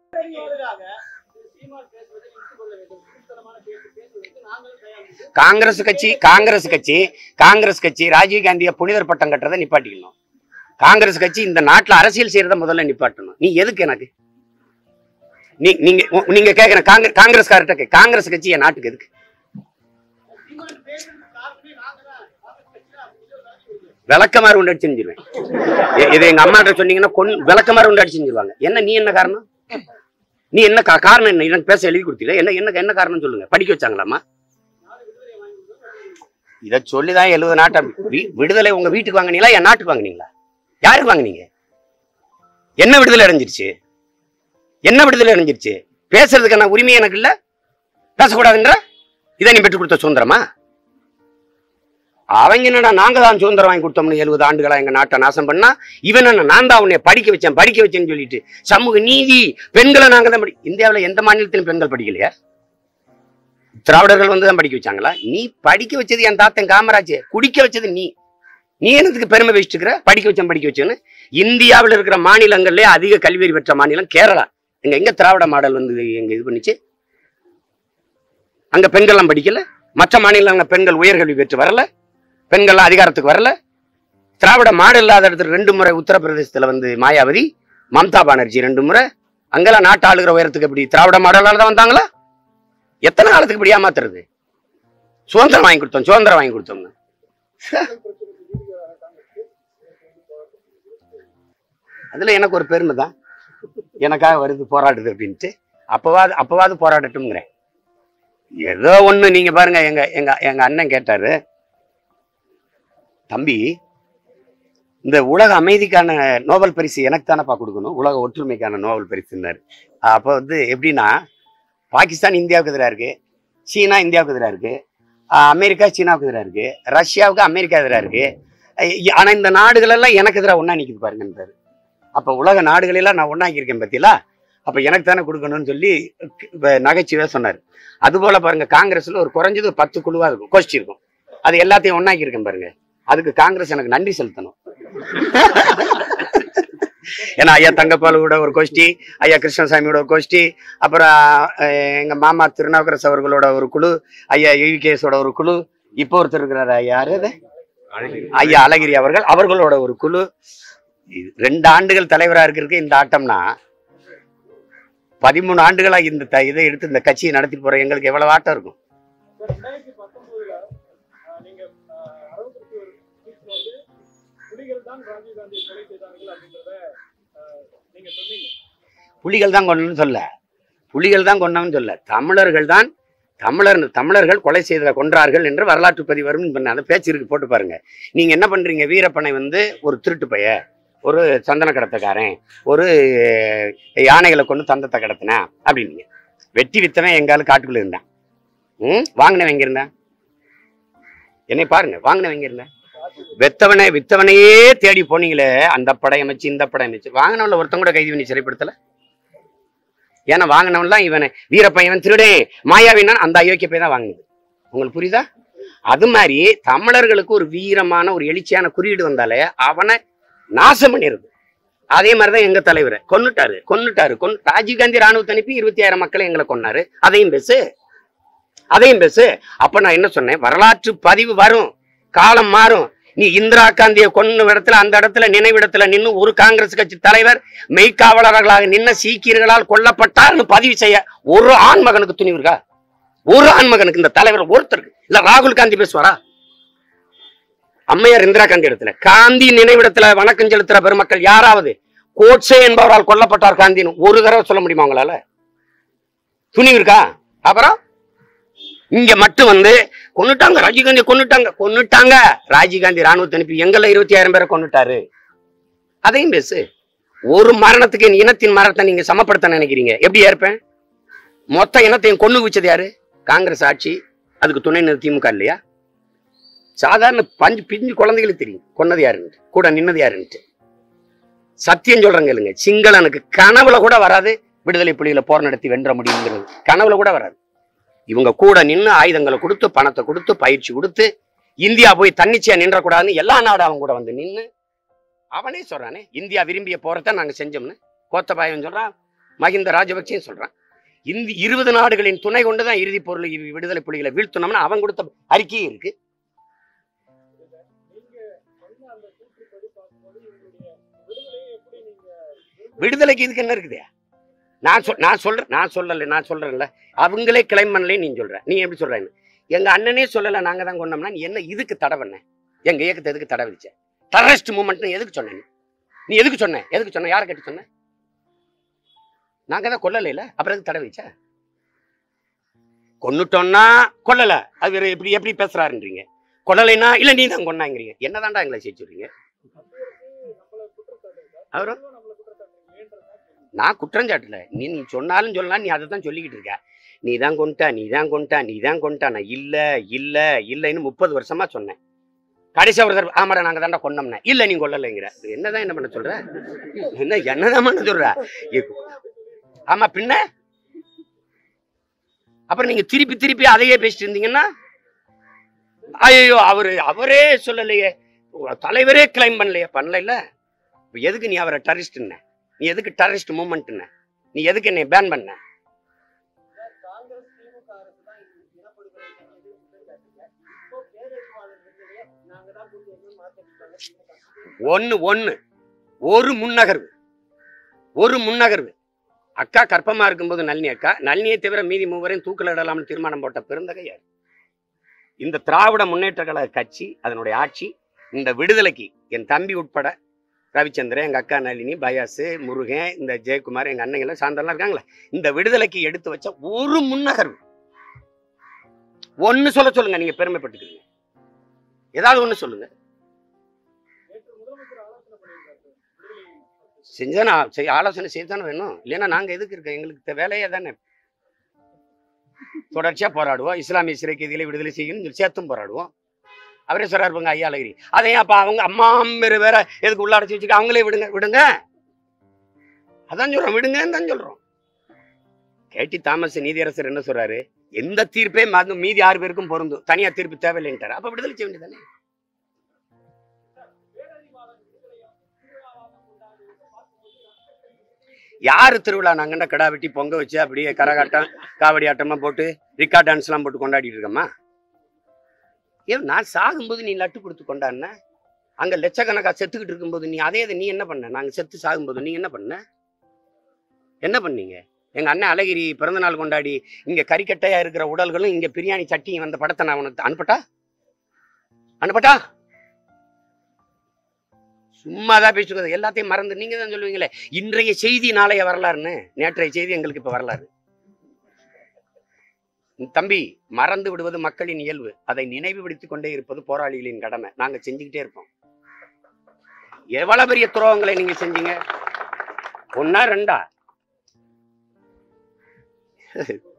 காங்கிரஸ் கட்சி காங்கிரஸ் கட்சி காங்கிரஸ் கட்சி ராஜீவ் காந்தியை புனிதர் பட்டம் கட்டுறதை நிப்பாட்டிக்கணும் காங்கிரஸ் கட்சி இந்த நாட்டுல அரசியல் செய்யறத முதல்ல நிப்பாட்டணும் நீ எதுக்கு எனக்கு நீ நீங்க உ- நீங்க கேக்குற காங்கிரஸ் காங்கிரஸ்கார்ட்ட கே- காங்கிரஸ் கட்சி என் நாட்டுக்கு எதுக்கு விளக்கமாறு உண்டு அடிச்சு செஞ்சிருவேன் இ- இது எங்க அம்மாட்ட சொன்னீங்கன்னா கொன் விளக்கமாறு உண்டு அடிச்சு செஞ்சிருவாங்க என்ன நீ என்ன காரணம் நீ என்ன கா- காரணம் என்ன எனக்கு பேச எழுதி கொடுத்தீங்க என்ன என்ன என்ன காரணம் சொல்லுங்க படிக்க வச்சாங்களாம்மா இத சொல்லிதான் எழுபது நாட்டை வி- விடுதலை உங்க வீட்டுக்கு வாங்குனீங்களா என் நாட்டுக்கு வாங்குனீங்களா யாருக்கு வாங்குனீங்க என்ன விடுதலை அடைஞ்சிருச்சு என்ன விடுதலை அடைஞ்சிருச்சு பேசுறதுக்கான உரிமை எனக்கு இல்ல பேசக்கூடாதுன்ற இதை நீ பெற்றுக் கொடுத்த சுதந்திரமா அவங்க என்னடா நாங்க தான் சுதந்திரம் வாங்கி கொடுத்தோம்னு எழுபது ஆண்டுகளா எங்க நாட்டை நாசம் பண்ணா இவன் என்ன நான் தான் உன்னை படிக்க வச்சேன் படிக்க வச்சேன்னு சொல்லிட்டு சமூக நீதி பெண்களை நாங்க தான் படி இந்தியாவுல எந்த மாநிலத்திலும் பெண்கள் படிக்கலையா திராவிடர்கள் வந்து தான் படிக்க வச்சாங்களா நீ படிக்க வச்சது என் தாத்தன் காமராஜ் குடிக்க வச்சது நீ நீ என்னத்துக்கு பெருமை வச்சுட்டு இருக்கிற படிக்க வச்சேன் படிக்க வச்சேன்னு இந்தியாவில் இருக்கிற மாநிலங்கள்லயே அதிக கல்வி பெற்ற மாநிலம் கேரளா எங்க எங்க திராவிட மாடல் வந்து எங்க இது பண்ணிச்சு அங்க பெண்கள்லாம் படிக்கல மற்ற மாநிலங்க பெண்கள் உயர்கல்வி பெற்று வரல பெண்கள்லாம் அதிகாரத்துக்கு வரல திராவிட மாடல் இல்லாத இடத்துல ரெண்டு முறை உத்தரப்பிரதேசத்துல வந்து மாயாவதி மம்தா பானர்ஜி ரெண்டு முறை அங்கெல்லாம் நாட்டு ஆளுகிற உயரத்துக்கு எப்படி திராவிட மாடலால தான் வந்தாங்களா எத்தனை காலத்துக்கு இப்படி ஏமாத்துறது சுதந்திரம் வாங்கி கொடுத்தோம் சுதந்திரம் வாங்கி கொடுத்தோம்னு அதுல எனக்கு ஒரு பெருமை தான் எனக்காக வருது போராடுது அப்படின்ட்டு அப்பவாது அப்பவாது போராடட்டும்ங்கிறேன் ஏதோ ஒண்ணு நீங்க பாருங்க எங்க எங்க எங்க அண்ணன் கேட்டாரு தம்பி இந்த உலக அமைதிக்கான நோபல் பரிசு எனக்கு தானப்பா கொடுக்கணும் உலக ஒற்றுமைக்கான நோபல் பரிசுன்னாரு அப்போ வந்து எப்படின்னா பாகிஸ்தான் இந்தியாவுக்கு எதிராக இருக்கு சீனா இந்தியாவுக்கு எதிராக இருக்கு ஆஹ் அமெரிக்கா சீனாவுக்கு எதிராக இருக்கு ரஷ்யாவுக்கு அமெரிக்கா எதிராக இருக்கு ஐ- ஆனா இந்த நாடுகள் எல்லாம் எனக்கு எதிராக ஒண்ணா நிக்குது பாருங்கன்றாரு அப்ப உலக நாடுகளெல்லாம் நான் ஒண்ணாக்கியிருக்கேன் பத்திலா அப்ப எனக்கு தானே கொடுக்கணும்னு சொல்லி இப்ப நகைச்சுவையா சொன்னாரு அது போல பாருங்க காங்கிரஸ்ல ஒரு குறைஞ்சது ஒரு பத்து குழுவா இருக்கும் கோஷ்டி இருக்கும் அது எல்லாத்தையும் ஒண்ணாக்கியிருக்கேன் பாருங்க அதுக்கு காங்கிரஸ் எனக்கு நன்றி செலுத்தணும் ஏன்னா ஐயா தங்கப்பாலோட ஒரு கோஷ்டி ஐயா கிருஷ்ணசாமியோட ஒரு கோஷ்டி அப்புறம் அஹ், எங்க மாமா திருநாவுக்கரசு அவர்களோட ஒரு குழு ஐயா ஈவிகேஸோட ஒரு குழு இப்போ ஒருத்தர் இருக்கிறாரு ஐயா யாரு அது? ஐயா அழகிரி அவர்கள் அவர்களோட ஒரு குழு இது ரெண்டு ஆண்டுகள் தலைவரா இருக்கிறதுக்கு இந்த ஆட்டம்னா பதிமூணு ஆண்டுகளா இந்த த- இதை எடுத்து இந்த கட்சியை நடத்தி போற எங்களுக்கு எவ்வளவு ஆட்டம் இருக்கும் ரெண்டாயிரத்தி பத்தொன்பதுல ஆஹ், நீங்க ஆஹ், அறுபத்தி ஒரு சீட்ல வந்து புலிகள் தான் ராஜீவ் காந்தியை கொலை செய்தார்கள் அப்படின்றத ஆஹ், நீங்க சொன்னீங்க புலிகள் தான் கொண்டன்னு சொல்ல புலிகள் தான் கொண்டவன்னு சொல்ல தமிழர்கள் தான் தமிழர் தமிழர்கள் கொலை செய்த கொன்றார்கள் என்று வரலாற்று பதிவு வரும் பண்ண அந்த பேச்சு இருக்கு போட்டு பாருங்க நீங்க என்ன பண்றீங்க வீரப்பனை வந்து ஒரு திருட்டு பைய ஒரு சந்தன கடத்தக்காரன் ஒரு அஹ், யானைகளை கொண்டு தந்தத்தை கடத்தினேன் அப்படின்னீங்க வெட்டி வித்தவன் எங்காலும் காட்டுக்குள்ள இருந்தான் ம் வாங்கினவன் எங்க இருந்தான் என்னை பாருங்க வாங்கினவன் எங்க இருந்தான் வெத்தவனை வித்தவனையே தேடி போனீங்களே அந்த படை அமைச்சு இந்த படை அமைச்சு வாங்கினவன்ல ஒருத்தன் கூட கைது பண்ணி சிறைப்படுத்தல ஏன்னா வாங்கினவன்லாம் இவனை வீரப்பன் இவன் திருடேன் மாயாவினா அந்த அயோக்கிய போய் தான் வாங்கினது உங்களுக்கு புரியுதா அது மாதிரி தமிழர்களுக்கு ஒரு வீரமான ஒரு எழுச்சியான குறியீடு வந்தாலே அவனை நாசம் பண்ணிடுது அதே மாதிரிதான் எங்க தலைவரை கொன்னுட்டாரு கொன்னுட்டாரு கொன் ராஜீவ்காந்தி ராணுவத்தை அனுப்பி இருபத்தி ஆயிரம் மக்களை எங்களை கொன்னாரு அதையும் பேசு அதையும் பேசு அப்ப நான் என்ன சொன்னேன் வரலாற்று பதிவு வரும் காலம் மாறும் நீ இந்திரா காந்தியை கொன்ன இடத்துல அந்த இடத்துல நினைவிடத்துல நின்னு ஒரு காங்கிரஸ் கட்சி தலைவர் மெய்க்காவலர்களாக நின்ன சீக்கியர்களால் கொல்லப்பட்டார்னு பதிவு செய்ய ஒரு ஆண்மகனுக்கு துணிவு இருக்கா ஒரு ஆண்மகனுக்கு இந்த தலைவர் ஒருத்தருக்கு இல்ல ராகுல் காந்தி பேசுவாரா அம்மையார் இந்திரா காந்தி இடத்துல காந்தி நினைவிடத்துல வணக்கம் செலுத்துற பெருமக்கள் யாராவது கோட்சே என்பவரால் கொல்லப்பட்டார் காந்தின்னு ஒரு தடவை சொல்ல முடியுமா உங்களால துணிவு இருக்கா அப்புறம் இங்க மட்டும் வந்து கொன்னுட்டாங்க ராஜீவ்காந்தி கொன்னுட்டாங்க கொன்னுட்டாங்க ராஜீவ்காந்தி ராணுவத்தை அனுப்பி எங்கெல்லாம் இருபத்தி ஆயிரம் பேரை கொன்னுட்டாரு அதையும் பேசு ஒரு மரணத்துக்கு என் இனத்தின் மரணத்தை நீங்க சமப்படுத்த நினைக்கிறீங்க எப்படி ஏற்பேன் மொத்த இனத்தையும் கொண்டு வச்சது யாரு காங்கிரஸ் ஆட்சி அதுக்கு துணை நின்று திமுக இல்லையா சாதாரண பஞ்சு பிஞ்சு குழந்தைகளுக்கு தெரியும் கொன்னது யாருன்ட்டு கூட நின்னது யாருன்ட்டு சத்தியம் சொல்றேங்க இல்லைங்க சிங்களனுக்கு கனவுல கூட வராது விடுதலை புலிகளை போர் நடத்தி வென்ற முடியுங்கிறது கனவுல கூட வராது இவங்க கூட நின்று ஆயுதங்களை கொடுத்து பணத்தை கொடுத்து பயிற்சி கொடுத்து இந்தியா போய் தன்னிச்சையா நின்றக்கூடாதுன்னு எல்லா நாடும் அவங்க கூட வந்து நின்று அவனே சொல்றானே இந்தியா விரும்பிய போறத நாங்க செஞ்சோம்னு கோத்தபாயன் சொல்றான் மஹிந்த ராஜபக்சேயும் சொல்றான் இந்த இருபது நாடுகளின் துணை கொண்டுதான் இறுதி பொருள் இ- விடுதலை புலிகளை வீழ்த்தணும்னு அவன் கொடுத்த அறிக்கையும் இருக்கு நீங்க சொன்ன அந்த கூற்றுப்படி பார்க்கும்போது இவங்களுடைய விடுதலையை எப்படி நீங்க விடுதலைக்கு இதுக்கு என்ன இருக்குது நான் சொல் நான் சொல்றேன் நான் சொல்லல நான் சொல்றேன்ல அவங்களே கிளைம் பண்ணலே நீ சொல்ற நீ எப்படி சொல்றேன்னு எங்க அண்ணனே சொல்லல நாங்க தான் கொண்டோம்னா நீ என்ன இதுக்கு தடை பண்ண எங்க இயக்கத்தை எதுக்கு தடை விதிச்ச டெரரிஸ்ட் மூமெண்ட் எதுக்கு சொன்ன நீ? நீ எதுக்கு சொன்ன எதுக்கு சொன்ன யாரை கேட்டு சொன்ன நாங்க தான் கொல்லலைல அப்புறம் எதுக்கு தடை விதிச்ச கொன்னுட்டோம்னா கொல்லல அது வேற எப்படி எப்படி பேசுறாருன்றீங்க கொல்லலைன்னா இல்ல நீ தான் கொன்னாங்கிறீங்க என்னதான்டா எங்களை செய்ய சொல்றீங்க நம்மள குற்றச்சாட்டு அவரும் நம்மள குற்றச்சாட்டுன்றதுதான் கேள்வி. நான் குற்றம் சாட்டல நீ நீ சொன்னாலும் சொல்லலாம் நீ அதை தான் சொல்லிக்கிட்டு இருக்க நீ தான் கொண்டா நீ தான் கொண்டா நீ தான் கொண்டா நான் இல்ல இல்ல இல்லைன்னு முப்பது வருஷமா சொன்னேன் கடைசி ஒரு தடவை ஆமாடா நாங்க தாண்டா கொண்டோம்னே இல்ல நீ கொல்லலைங்கிற என்னதான் என்ன பண்ண சொல்ற என்ன என்னதான் பண்ண சொல்ற இ- ஆமா பின்ன அப்புறம் நீங்க திருப்பி திருப்பி அதையே பேசிட்டு இருந்தீங்கன்னா ஐயோ அவரு அவரே சொல்லலையே உங்க தலைவரே கிளைம் பண்ணலையே பண்ணல இல்ல இப்ப எதுக்கு நீ அவரை டெரரிஸ்ட்ன நீ எதுக்கு டெரரிஸ்ட் மூவ்மெண்ட்ன நீ எதுக்கு என்னை பேன் பண்ண காங்கிரஸ் திமுக அரசு தான் இது இனப்படுகொலை பண்ணது குற்றச்சாட்டுங்க இப்போ பேரறிவாளர் விருதுகளை நாங்க தான் கொண்டு வந்து மாத்திருக்காங்க திமுக ஒண்ணு ஒண்ணு ஒரு முன்னகர்வு ஒரு முன்னகர்வு அக்கா கற்பமா இருக்கும்போது நளினி அக்கா நளினியை தவிர மீதி மூவரையும் தூக்கில் இடலாம்னு தீர்மானம் போட்ட பெருந்தகை யார் இந்த திராவிட முன்னேற்ற கழக கட்சி அதனுடைய ஆட்சி இந்த விடுதலைக்கு என் தம்பி உட்பட ரவிச்சந்திரன் எங்க அக்கா நளினி பயாசு முருகன் இந்த ஜெயக்குமார் எங்க அண்ணங்க எல்லாம் சாயந்தரம் இருக்காங்களே இந்த விடுதலைக்கு எடுத்து வச்ச ஒரு முன்னகர்வு ஒன்னு சொல்ல சொல்லுங்க நீங்க பெருமைப்பட்டுக்கிறீங்க ஏதாவது ஒண்ணு சொல்லுங்க நேற்று முதலமைச்சர் ஆலோசனை பண்ணியிருக்காரு விடுதலை செஞ்சா நான் செய் ஆலோசனை செய்து தானே வேணும் இல்லைன்னா நாங்க எதுக்கு இருக்கோம் எங்களுக்கு இந்த வேலையே தானே தொடர்ச்சியா போராடுவோம் இஸ்லாமிய சிறை கைதிகளை விடுதலை செய்யணும்னு சொல்லி சேர்த்தும் போராடுவோம் அவரே சொல்றாரு இருப்பாங்க ஐயா அழகிரி அதையும் அப்ப அவங்க அம்மா பேரு வேற எதுக்கு உள்ள அடைச்சி வச்சுக்க அவங்களே விடுங்க விடுங்க அதான் சொல்றோம் விடுங்கன்னு தான் சொல்றோம் கேட்டி தாமஸ் நீதியரசர் என்ன சொல்றாரு எந்த தீர்ப்பே மது- மீதி ஆறு பேருக்கும் பொருந்தும் தனியா தீர்ப்பு தேவையில்லைன்ட்டார் அப்ப விடுதலை செய்ய வேண்டியதானே யாரு திருவிழா நாங்கண்ட கடா வெட்டி பொங்க வச்சு அப்படியே கரகாட்டம் காவடி ஆட்டமா போட்டு ரிக்கா டான்ஸ் எல்லாம் போட்டு கொண்டாடிட்டு இருக்கோமா ஏன் நான் சாகும்போது நீ லட்டு கொடுத்து கொண்டாடின அங்க லட்சக்கணக்கா செத்துக்கிட்டு இருக்கும்போது நீ அதே இதை நீ என்ன பண்ண நாங்க செத்து சாகும்போது நீ என்ன பண்ண என்ன பண்ணீங்க எங்க அண்ணன் அழகிரி பிறந்த நாள் கொண்டாடி இங்க கறிக்கட்டையா இருக்கிற உடல்களும் இங்க பிரியாணி சட்டியும் வந்த படத்தை நான் உனக்கு அனுப்பட்டா அனுப்பட்டா சும்மாதான் பேசுகிறது எல்லாத்தையும் மறந்து நீங்க தான் சொல்லுவீங்களே இன்றைய செய்தி நாளைய வரலாறுன்னு நேற்றைய செய்தி எங்களுக்கு இப்ப வரலாறு தம்பி மறந்து விடுவது மக்களின் இயல்பு அதை நினைவுபடுத்திக் கொண்டே இருப்பது போராளிகளின் கடமை நாங்க செஞ்சுக்கிட்டே இருப்போம் எவ்வளவு பெரிய துரோகங்களை நீங்க செஞ்சீங்க ஒன்னா ரெண்டா